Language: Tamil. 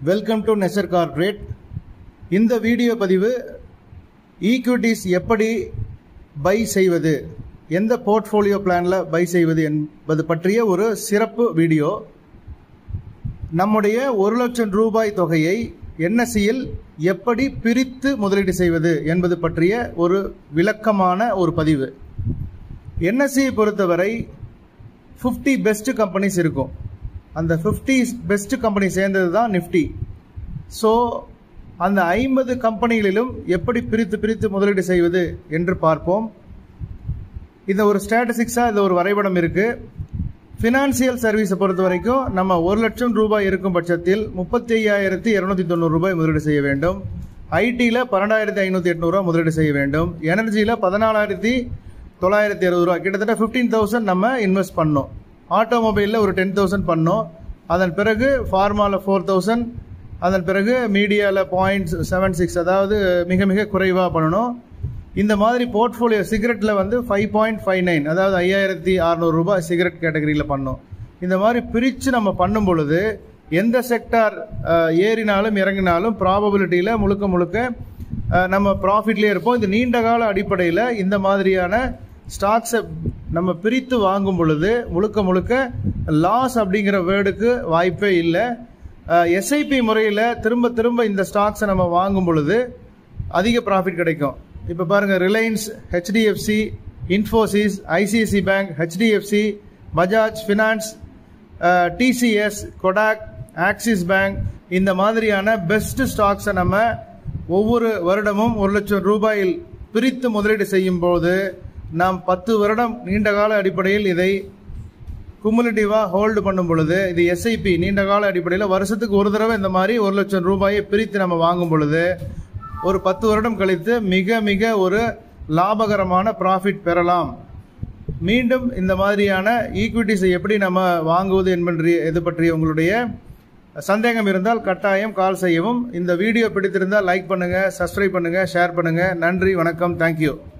வெல்கம் டு நெசர் கார்ப்பரேட் இந்த வீடியோ பதிவு ஈக்விட்டிஸ் எப்படி பை செய்வது எந்த போர்ட்ஃபோலியோ பிளானில் பை செய்வது என்பது பற்றிய ஒரு சிறப்பு வீடியோ நம்முடைய ஒரு லட்சம் ரூபாய் தொகையை என்எஸ்சியில் எப்படி பிரித்து முதலீடு செய்வது என்பது பற்றிய ஒரு விளக்கமான ஒரு பதிவு என்எஸ்சியை பொறுத்தவரை ஃபிஃப்டி பெஸ்ட் கம்பெனிஸ் இருக்கும் அந்த ஃபிஃப்டி பெஸ்ட் கம்பெனி சேர்ந்தது தான் நிஃப்டி ஸோ அந்த ஐம்பது கம்பெனிகளிலும் எப்படி பிரித்து பிரித்து முதலீடு செய்வது என்று பார்ப்போம் இந்த ஒரு ஸ்டாட்டிஸ்டிக்ஸாக இந்த ஒரு வரைபடம் இருக்குது ஃபினான்சியல் சர்வீஸை பொறுத்த வரைக்கும் நம்ம ஒரு லட்சம் ரூபாய் இருக்கும் பட்சத்தில் முப்பத்தி ஐயாயிரத்தி இரநூத்தி தொண்ணூறு ரூபாய் முதலீடு செய்ய வேண்டும் ஐடியில் பன்னெண்டாயிரத்தி ஐநூற்றி எட்நூறுரூவா முதலீடு செய்ய வேண்டும் எனர்ஜியில் பதினாலாயிரத்தி தொள்ளாயிரத்தி அறுபது ரூபா கிட்டத்தட்ட ஃபிஃப்டீன் தௌசண்ட் நம்ம இன்வெஸ்ட் பண்ணோம் ஆட்டோமொபைலில் ஒரு டென் தௌசண்ட் பண்ணோம் அதன் பிறகு ஃபார்மாவில் ஃபோர் தௌசண்ட் அதன் பிறகு மீடியாவில் பாயிண்ட் செவன் சிக்ஸ் அதாவது மிக மிக குறைவாக பண்ணணும் இந்த மாதிரி போர்ட்ஃபோலியோ சிகரெட்டில் வந்து ஃபைவ் பாயிண்ட் ஃபைவ் நைன் அதாவது ஐயாயிரத்தி அறநூறு ரூபாய் சிகரெட் கேட்டகரியில் பண்ணோம் இந்த மாதிரி பிரித்து நம்ம பண்ணும் பொழுது எந்த செக்டார் ஏறினாலும் இறங்கினாலும் ப்ராபபிலிட்டியில் முழுக்க முழுக்க நம்ம ப்ராஃபிட்லேயே இருப்போம் இது நீண்ட கால அடிப்படையில் இந்த மாதிரியான ஸ்டாக்ஸை நம்ம பிரித்து வாங்கும் பொழுது முழுக்க முழுக்க லாஸ் அப்படிங்கிற வேர்டுக்கு வாய்ப்பே இல்லை எஸ்ஐபி முறையில் திரும்ப திரும்ப இந்த ஸ்டாக்ஸை நம்ம வாங்கும் பொழுது அதிக ப்ராஃபிட் கிடைக்கும் இப்போ பாருங்கள் Reliance HDFC Infosys ICICI bank HDFC Bajaj finance TCS Kotak Axis bank இந்த மாதிரியான பெஸ்ட் ஸ்டாக்ஸை நம்ம ஒவ்வொரு வருடமும் ஒரு லட்சம் ரூபாயில் பிரித்து முதலீடு செய்யும் போது நாம் பத்து வருடம் நீண்ட கால அடிப்படையில் இதை குமுலேட்டிவாக ஹோல்டு பண்ணும் பொழுது இது எஸ்ஐபி நீண்ட கால அடிப்படையில் வருஷத்துக்கு ஒரு தடவை இந்த மாதிரி ஒரு லட்சம் ரூபாயை பிரித்து நம்ம வாங்கும் பொழுது ஒரு பத்து வருடம் கழித்து மிக மிக ஒரு லாபகரமான ப்ராஃபிட் பெறலாம் மீண்டும் இந்த மாதிரியான ஈக்விட்டிஸை எப்படி நம்ம வாங்குவது என்பது இது பற்றிய உங்களுடைய சந்தேகம் இருந்தால் கட்டாயம் கால் செய்யவும் இந்த வீடியோ பிடித்திருந்தால் லைக் பண்ணுங்கள் சப்ஸ்கிரைப் பண்ணுங்கள் ஷேர் பண்ணுங்கள் நன்றி வணக்கம் தேங்க்யூ